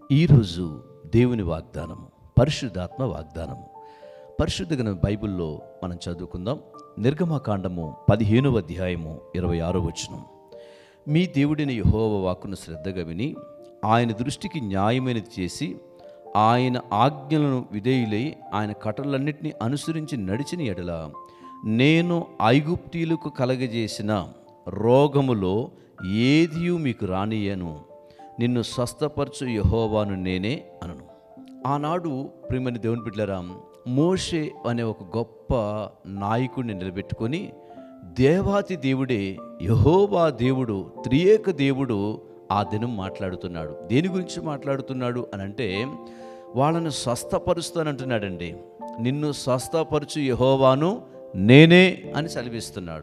ఈరోజు దేవుని వాగ్దానము పరిశుద్ధాత్మ వాగ్దానము పరిశుద్ధ గ్రంథం బైబిల్లో మనం చదువుకుందాం నిర్గమకాండము పదిహేనవ అధ్యాయము ఇరవై ఆరో వచనం మీ దేవుడిని యహోవ వాక్కును శ్రద్ధగా విని ఆయన దృష్టికి న్యాయమైనది చేసి ఆయన ఆజ్ఞలను విధేయులై ఆయన కట్టలన్నింటినీ అనుసరించి నడిచిన ఎడల నేను ఐగుప్తీలకు కలగజేసిన రోగములో ఏదియూ మీకు రానియను నిన్ను స్వస్థపరచు యహోవాను నేనే అనను ఆనాడు ప్రియమని దేవుని బిడ్డలారా మోషే అనే ఒక గొప్ప నాయకుడిని నిలబెట్టుకొని దేవాతి దేవుడే యహోవా దేవుడు త్రియేక దేవుడు ఆ దినం మాట్లాడుతున్నాడు దేని గురించి మాట్లాడుతున్నాడు అని అంటే వాళ్ళను స్వస్థపరుస్తానంటున్నాడండి నిన్ను స్వస్థపరచు యహోవాను నేనే అని సెలవిస్తున్నాడు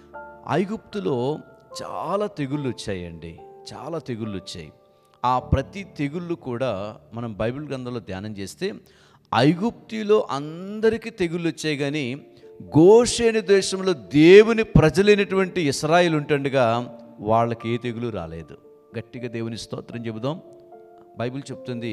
ఐగుప్తులో చాలా తెగుళ్ళు వచ్చాయండి చాలా తెగుళ్ళు వచ్చాయి ఆ ప్రతి తెగుళ్ళు కూడా మనం బైబిల్ గ్రంథంలో ధ్యానం చేస్తే ఐగుప్తిలో అందరికీ తెగుళ్ళు వచ్చాయి కానీ గోషేని దేశంలో దేవుని ప్రజలైనటువంటి ఇస్రాయిల్ ఉంటుండగా వాళ్ళకి ఏ తెగులు రాలేదు గట్టిగా దేవుని స్తోత్రం చెబుదాం బైబిల్ చెప్తుంది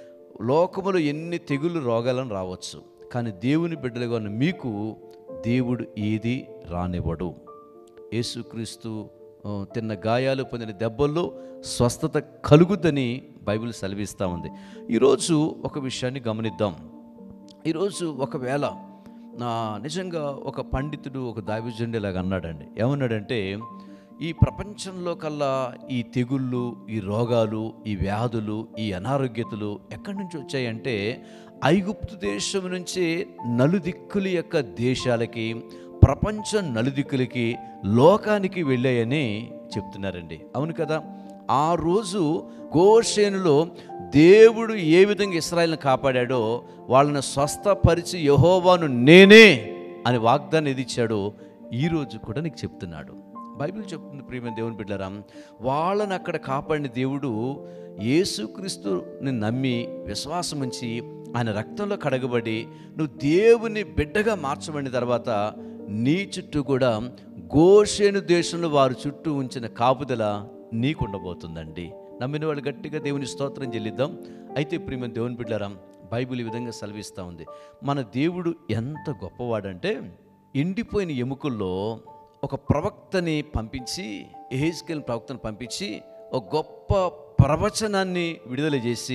లోకములో ఎన్ని తెగులు రోగాలను రావచ్చు కానీ దేవుని బిడ్డలుగా ఉన్న మీకు దేవుడు ఏది రానివ్వడు యేసుక్రీస్తు ఆ, తిన్న గాయాలు పొందిన దెబ్బల్లో స్వస్థత కలుగుద్దని బైబిల్ సెలవిస్తూ ఉంది ఈరోజు ఒక విషయాన్ని గమనిద్దాం ఈరోజు ఒకవేళ నా నిజంగా ఒక పండితుడు ఒక దావిజండేలాగా అన్నాడండి ఏమన్నాడంటే ఈ ప్రపంచంలో కల్లా ఈ తెగుళ్ళు ఈ రోగాలు ఈ వ్యాధులు ఈ అనారోగ్యతలు ఎక్కడి నుంచి వచ్చాయంటే ఐగుప్తు దేశం నుంచి నలుదిక్కుల యొక్క దేశాలకి ప్రపంచం నలుదిక్కులకి లోకానికి వెళ్ళాయని చెప్తున్నారండి అవును కదా ఆ రోజు గోషేనులో దేవుడు ఏ విధంగా ఇస్రాయల్ని కాపాడాడో వాళ్ళని స్వస్థపరిచి యహోవాను నేనే అని వాగ్దానం ఏది ఇచ్చాడో ఈరోజు కూడా నీకు చెప్తున్నాడు బైబిల్ చెప్తుంది ప్రియమైన దేవుని బిడ్డారా వాళ్ళని అక్కడ కాపాడిన దేవుడు యేసుక్రీస్తుని నమ్మి విశ్వాసం ఉంచి ఆయన రక్తంలో కడగబడి నువ్వు దేవుని బిడ్డగా మార్చబడిన తర్వాత నీ చుట్టూ కూడా గోషేను దేశంలో వారు చుట్టూ ఉంచిన కాపుదల నీకు ఉండబోతుందండి నమ్మిన వాళ్ళు గట్టిగా దేవుని స్తోత్రం చెల్లిద్దాం అయితే ప్రియమ దేవుని బిడ్డారా బైబిల్ ఈ విధంగా సెలవిస్తూ ఉంది మన దేవుడు ఎంత గొప్పవాడంటే ఎండిపోయిన ఎముకల్లో ఒక ప్రవక్తని పంపించి ఎహెజ్కేల్ ప్రవక్తను పంపించి ఒక గొప్ప ప్రవచనాన్ని విడుదల చేసి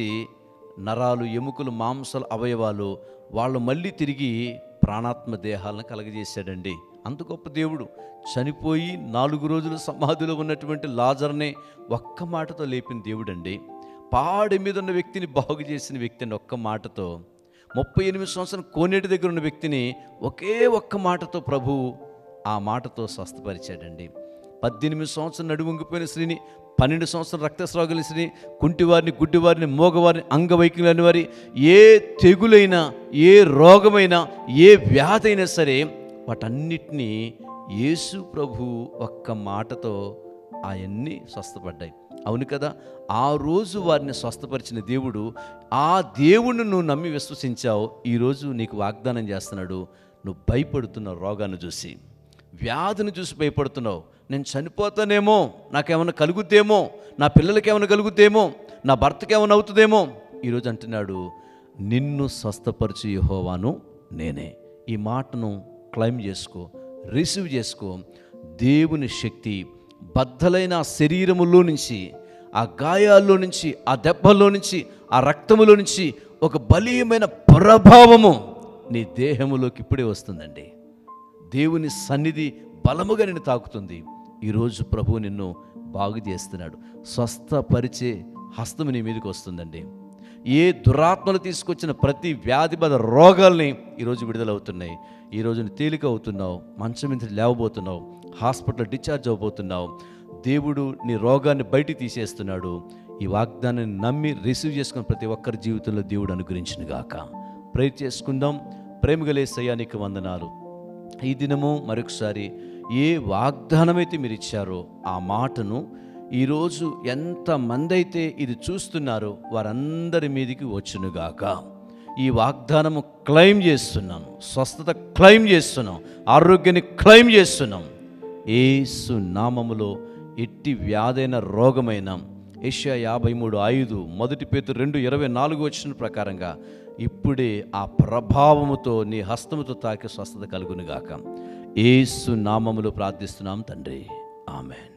నరాలు ఎముకలు మాంసాలు అవయవాలు వాళ్ళు మళ్ళీ తిరిగి ప్రాణాత్మ దేహాలను కలగజేశాడండి అంత గొప్ప దేవుడు చనిపోయి నాలుగు రోజులు సమాధిలో ఉన్నటువంటి లాజర్నే ఒక్క మాటతో లేపిన దేవుడండి పాడి మీద ఉన్న వ్యక్తిని బాగు చేసిన వ్యక్తిని ఒక్క మాటతో ముప్పై ఎనిమిది సంవత్సరం కోనేటి దగ్గర ఉన్న వ్యక్తిని ఒకే ఒక్క మాటతో ప్రభు ఆ మాటతో స్వస్థపరిచాడండి పద్దెనిమిది సంవత్సరం నడువంగిపోయిన స్త్రీని పన్నెండు సంవత్సరం రక్తస్రాగుల స్త్రీని కుంటివారిని గుడ్డివారిని మోగవారిని అంగవైకల్యాన్ని వారి ఏ తెగులైనా ఏ రోగమైనా ఏ వ్యాధి అయినా సరే వాటన్నిటినీ యేసు ప్రభు ఒక్క మాటతో అవన్నీ స్వస్థపడ్డాయి అవును కదా ఆ రోజు వారిని స్వస్థపరిచిన దేవుడు ఆ దేవుణ్ణి నువ్వు నమ్మి విశ్వసించావు ఈరోజు నీకు వాగ్దానం చేస్తున్నాడు నువ్వు భయపడుతున్న రోగాన్ని చూసి వ్యాధిని చూసి భయపడుతున్నావు నేను చనిపోతానేమో నాకేమైనా కలుగుద్దేమో నా పిల్లలకి ఏమైనా కలుగుద్దేమో నా భర్తకి ఏమైనా అవుతుందేమో ఈరోజు అంటున్నాడు నిన్ను స్వస్థపరిచి యెహోవాను నేనే ఈ మాటను క్లైమ్ చేసుకో రిసీవ్ చేసుకో దేవుని శక్తి బద్దలైన ఆ శరీరములో నుంచి ఆ గాయాల్లో నుంచి ఆ దెబ్బల్లో నుంచి ఆ రక్తములో నుంచి ఒక బలీయమైన ప్రభావము నీ దేహములోకి ఇప్పుడే వస్తుందండి దేవుని సన్నిధి బలముగా నిన్ను తాకుతుంది ఈరోజు ప్రభు నిన్ను బాగు చేస్తున్నాడు స్వస్థపరిచే హస్తము నీ మీదకి వస్తుందండి ఏ దురాత్మలు తీసుకొచ్చిన ప్రతి వ్యాధి బాధ రోగాల్ని ఈరోజు విడుదలవుతున్నాయి ఈరోజు నువ్వు తేలిక అవుతున్నావు మంచం మీద లేవబోతున్నావు హాస్పిటల్ డిశ్చార్జ్ అవ్వబోతున్నావు దేవుడు నీ రోగాన్ని బయటికి తీసేస్తున్నాడు ఈ వాగ్దానాన్ని నమ్మి రిసీవ్ చేసుకున్న ప్రతి ఒక్కరి జీవితంలో దేవుడు అనుగ్రహించిన గాక ప్రేర్ చేసుకుందాం ప్రేమగలే సయానికి వందనాలు ఈ దినము మరొకసారి ఏ వాగ్దానమైతే మీరు ఇచ్చారో ఆ మాటను ఈరోజు ఎంతమంది అయితే ఇది చూస్తున్నారో వారందరి మీదికి వచ్చునుగాక ఈ వాగ్దానము క్లెయిమ్ చేస్తున్నాను స్వస్థత క్లెయిమ్ చేస్తున్నాం ఆరోగ్యాన్ని క్లెయిమ్ చేస్తున్నాం ఏసు నామములో ఎట్టి వ్యాధైన రోగమైన ఏషియా యాభై మూడు ఐదు మొదటి పేతు రెండు ఇరవై నాలుగు వచ్చిన ప్రకారంగా ఇప్పుడే ఆ ప్రభావముతో నీ హస్తముతో తాకి స్వస్థత కలుగునుగాక ఏసు నామములో ప్రార్థిస్తున్నాం తండ్రి ఆమెన్